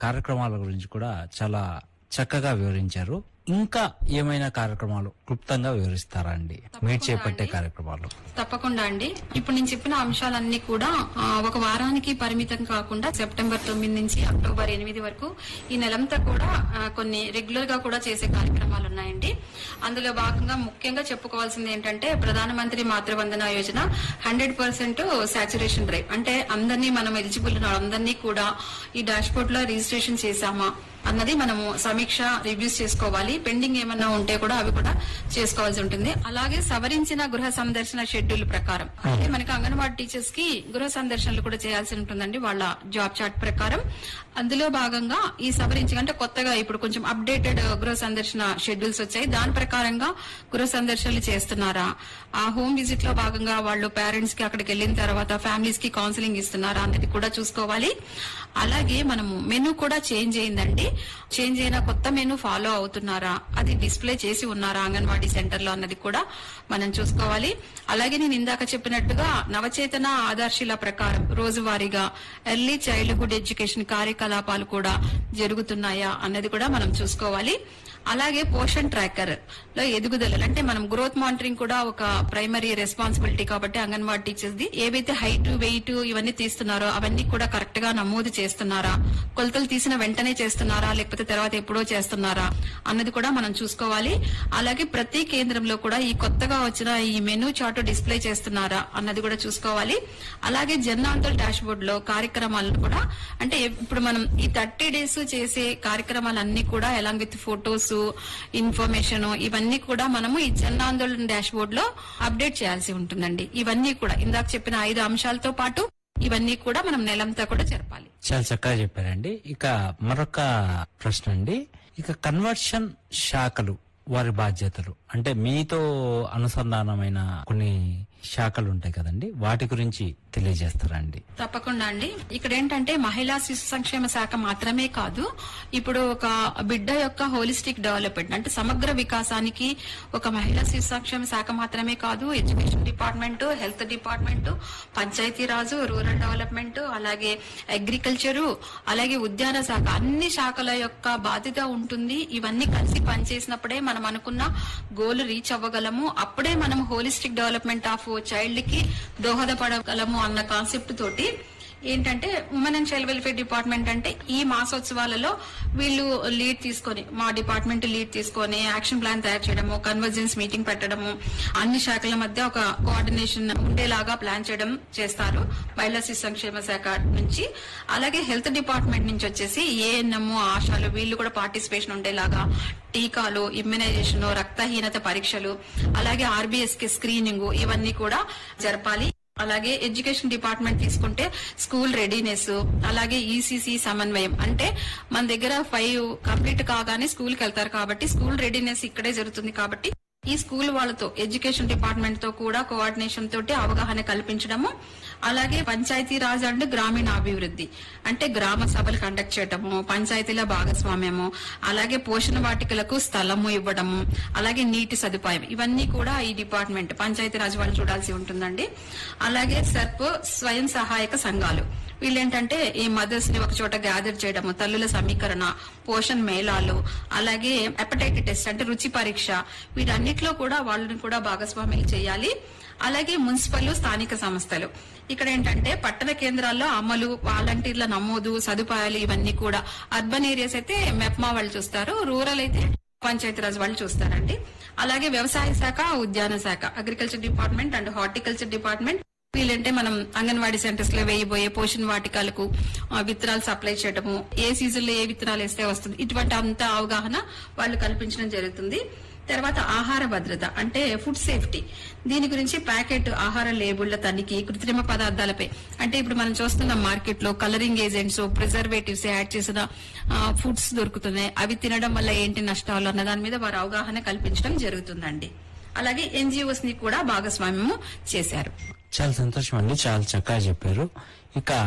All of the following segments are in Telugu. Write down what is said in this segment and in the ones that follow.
కార్యక్రమాల గురించి కూడా చాలా చక్కగా వివరించారు ఇంకా ఏమైనా కార్యక్రమాలు క్లుప్తంగా వివరిస్తారా అండి మీరు చేపట్టే కార్యక్రమాలు తప్పకుండా అండి ఇప్పుడు నేను చెప్పిన అంశాలన్నీ కూడా ఆ, ఒక వారానికి పరిమితం కాకుండా సెప్టెంబర్ తొమ్మిది నుంచి అక్టోబర్ ఎనిమిది వరకు ఈ నెలంతా కూడా ఆ, కొన్ని రెగ్యులర్ గా కూడా చేసే కార్యక్రమాలు ఉన్నాయండి అందులో భాగంగా ముఖ్యంగా చెప్పుకోవాల్సింది ఏంటంటే ప్రధానమంత్రి Matru Vandana Yojana hundred percent saturation drive అంటే అందరినీ మనం ఎలిజిబుల్ ఉన్న అందరినీ కూడా ఈ డాష్ బోర్డ్ లో రిజిస్ట్రేషన్ చేశామా అన్నది మనము సమీక్ష రివ్యూస్ చేసుకోవాలి పెండింగ్ ఏమన్నా ఉంటే కూడా అవి కూడా చేసుకోవాల్సి ఉంటుంది అలాగే సవరించిన గృహ సందర్శన షెడ్యూల్ ప్రకారం అంటే మనకి అంగన్వాడీ టీచర్స్ కి గృహ సందర్శనలు కూడా చేయాల్సి ఉంటుందండి వాళ్ళ జాబ్ చార్ట్ ప్రకారం అందులో భాగంగా ఈ సవరించి అంటే కొత్తగా ఇప్పుడు కొంచెం అప్డేటెడ్ గృహ సందర్శన షెడ్యూల్స్ వచ్చాయి దాని ప్రకారంగా గృహ సందర్శనలు చేస్తున్నారా ఆ హోమ్ విజిట్ లో భాగంగా వాళ్ళు పేరెంట్స్ కి అక్కడికి వెళ్ళిన తర్వాత ఫ్యామిలీస్ కి కౌన్సిలింగ్ ఇస్తున్నారా అనేది కూడా చూసుకోవాలి అలాగే మనము మెనూ కూడా చేంజ్ అయిందండి చేంజ్ అయిన కొత్త మెనూ ఫాలో అవుతున్నారా అది డిస్ప్లే చేసి ఉన్నారా అంగన్వాడీ సెంటర్ లో అన్నది కూడా మనం చూసుకోవాలి అలాగే నేను ఇందాక చెప్పినట్టుగా నవచేతన ఆదర్శిల ప్రకారం రోజువారీగా ఎర్లీ చైల్డ్హుడ్ ఎడ్యుకేషన్ కార్యకలాపాలు కూడా జరుగుతున్నాయా అన్నది కూడా మనం చూసుకోవాలి అలాగే పోషన్ ట్రాకర్ లో ఎదుగుదలలు అంటే మనం గ్రోత్ మానిటరింగ్ కూడా ఒక ప్రైమరీ రెస్పాన్సిబిలిటీ కాబట్టి అంగన్వాడీ టీచర్స్ ది ఏవైతే హైట్ వెయిట్ ఇవన్నీ తీస్తున్నారో అవన్నీ కూడా కరెక్ట్ గా నమోదు చేస్తున్నారా కొలతలు తీసిన వెంటనే చేస్తున్నారా లేకపోతే తర్వాత ఎప్పుడో చేస్తున్నారా అన్నది కూడా మనం చూసుకోవాలి అలాగే ప్రతి కేంద్రంలో కూడా ఈ కొత్తగా వచ్చిన ఈ మెనూ చార్ట్ డిస్ప్లే చేస్తున్నారా అన్నది కూడా చూసుకోవాలి అలాగే జన్నాంతల్ డాష్ బోర్డ్ లో కార్యక్రమాలను కూడా అంటే ఇప్పుడు మనం ఈ థర్టీ డేస్ చేసే కార్యక్రమాలన్నీ కూడా ఎలాంగ్ విత్ ఫొటోస్ ఇన్ఫర్మేషన్ ఇవన్నీ కూడా మనము ఈ జన్ ఆందోళన్ డాష్ బోర్డ్ లో అప్డేట్ చేయాల్సి ఉంటుందండి ఇవన్నీ కూడా ఇందాక చెప్పిన ఐదు అంశాలతో పాటు ఇవన్నీ కూడా మనం నెలంతా కూడా జరపాలి చాలా చక్కగా చెప్పారండి ఇక మరొక ప్రశ్న అండి ఇక కన్వర్షన్ శాఖలు వారి బాధ్యతలు అంటే మీతో అనుసంధానమైన కొన్ని శాఖలు ఉంటాయి కదండి వాటి గురించి తెలియజేస్తారా అండి తప్పకుండా అండి ఇక్కడ ఏంటంటే మహిళా శిశు సంక్షేమ శాఖ మాత్రమే కాదు ఇప్పుడు ఒక బిడ్డ యొక్క హోలిస్టిక్ డెవలప్మెంట్ అంటే సమగ్ర వికాసానికి ఒక మహిళా శిశు సంక్షేమ శాఖ మాత్రమే కాదు education department health department panchayat raj rural development అలాగే అగ్రికల్చరు అలాగే ఉద్యాన శాఖ అన్ని శాఖల యొక్క బాధ్యత ఉంటుంది ఇవన్నీ కలిసి పనిచేసినప్పుడే మనం అనుకున్న గోల్ రీచ్ అవ్వగలము అప్పుడే మనం హోలిస్టిక్ డెవలప్మెంట్ ఆఫ్ చైల్డ్ కి దోహదపడగలము అన్న కాన్సెప్ట్ తోటి ఏంటంటే women and child welfare department అంటే ఈ మాసోత్సవాలలో వీళ్ళు లీడ్ తీసుకొని మా డిపార్ట్మెంట్ లీడ్ తీసుకొని యాక్షన్ ప్లాన్ తయారు చేయడము కన్వర్జెన్స్ మీటింగ్ పెట్టడము అన్ని శాఖల మధ్య ఒక కోఆర్డినేషన్ ఉండేలాగా ప్లాన్ చేయడం చేస్తారు మహిళా శిశు సంక్షేమ శాఖ నుంచి అలాగే హెల్త్ డిపార్ట్మెంట్ నుంచి వచ్చేసి ఏఎన్ఎం ఆశాలు వీళ్ళు కూడా పార్టిసిపేషన్ ఉండేలాగా టీకాలు ఇమ్యునైజేషన్ రక్తహీనత పరీక్షలు అలాగే ఆర్బీఎస్ కి స్క్రీనింగ్ ఇవన్నీ కూడా జరపాలి అలాగే ఎడ్యుకేషన్ డిపార్ట్మెంట్ తీసుకుంటే స్కూల్ రెడీనెస్ అలాగే ఈసీసీ సమన్వయం అంటే మన దగ్గర ఫైవ్ కంప్లీట్ కాగానే స్కూల్ కి వెళ్తారు కాబట్టి స్కూల్ రెడీనెస్ ఇక్కడే జరుగుతుంది కాబట్టి ఈ స్కూల్ వాళ్ళతో ఎడ్యుకేషన్ డిపార్ట్మెంట్ తో కూడా కోఆర్డినేషన్ తోటి అవగాహన కల్పించడము అలాగే పంచాయతీ రాజ్ అండ్ గ్రామీణ అభివృద్ధి అంటే గ్రామ సభలు కండక్ట్ చేయటము పంచాయతీల భాగస్వామ్యము అలాగే పోషణ వాటికలకు స్థలము ఇవ్వడము అలాగే నీటి సదుపాయం ఇవన్నీ కూడా ఈ డిపార్ట్మెంట్ పంచాయతీ రాజ్ వాళ్ళు చూడాల్సి ఉంటుందండి అలాగే సర్ప్ స్వయం సహాయక సంఘాలు వీళ్ళేంటంటే ఈ మదర్స్ ని ఒక చోట గ్యాదర్ చేయడము తల్లుల సమీకరణ పోషణ్ మేళాలు అలాగే హెపటైటిస్ టెస్ట్ అంటే రుచి పరీక్ష వీటన్నిటిలో కూడా వాళ్ళని కూడా భాగస్వామ్యం చేయాలి అలాగే మున్సిపల్ స్థానిక సంస్థలు ఇక్కడ ఏంటంటే పట్టణ కేంద్రాల్లో అమలు వాలంటీర్ల నమోదు సదుపాయాలు ఇవన్నీ కూడా అర్బన్ ఏరియాస్ అయితే మెప్మా వాళ్ళు చూస్తారు రూరల్ అయితే పంచాయతీరాజ్ వాళ్ళు చూస్తారండి అలాగే వ్యవసాయ శాఖ ఉద్యాన శాఖ agriculture department and horticulture department వీళ్ళంటే మనం అంగన్వాడీ సెంటర్స్ లో వేయబోయే పోషణ వాటికలకు ఆ, విత్తనాలు సప్లై చేయడము ఏ సీజన్ లో ఏ విత్తనాలు వేస్తే వస్తుంది ఇటువంటి అంత అవగాహన వాళ్ళు కల్పించడం జరుగుతుంది తర్వాత ఆహార భద్రత అంటే ఫుడ్ సేఫ్టీ దీని గురించి ప్యాకెట్ ఆహార లేబుళ్ల తనిఖీ కృత్రిమ పదార్థాలపై అంటే ఇప్పుడు మనం చూస్తున్న మార్కెట్ లో కలరింగ్ ఏజెంట్స్ ప్రిజర్వేటివ్స్ యాడ్ చేసిన ఫుడ్స్ దొరుకుతున్నాయి అవి తినడం వల్ల ఏంటి నష్టాలు అన్న దాని మీద వారు అవగాహన కల్పించడం జరుగుతుందండి అలాగే ఎన్జిఓస్ ని కూడా భాగస్వామ్యము చేశారు చాలా సంతోషం అండి చాలా చక్కగా చెప్పారు ఇక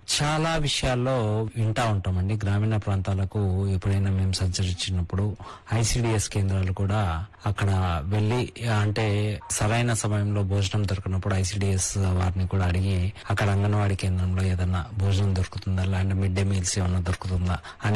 చాలా విషయాల్లో వింటా ఉంటామండి గ్రామీణ ప్రాంతాలకు ఎప్పుడైనా మేము సంచరించినప్పుడు ఐసిడిఎస్ కేంద్రాలు కూడా అక్కడ వెళ్ళి అంటే సరైన సమయంలో భోజనం దొరికినప్పుడు ఐసిడిఎస్ వారిని కూడా అడిగి అక్కడ అంగన్వాడీ కేంద్రంలో ఏదైనా భోజనం దొరుకుతుందా లేదంటే మిడ్ డే మీల్స్ ఏమన్నా దొరుకుతుందా అని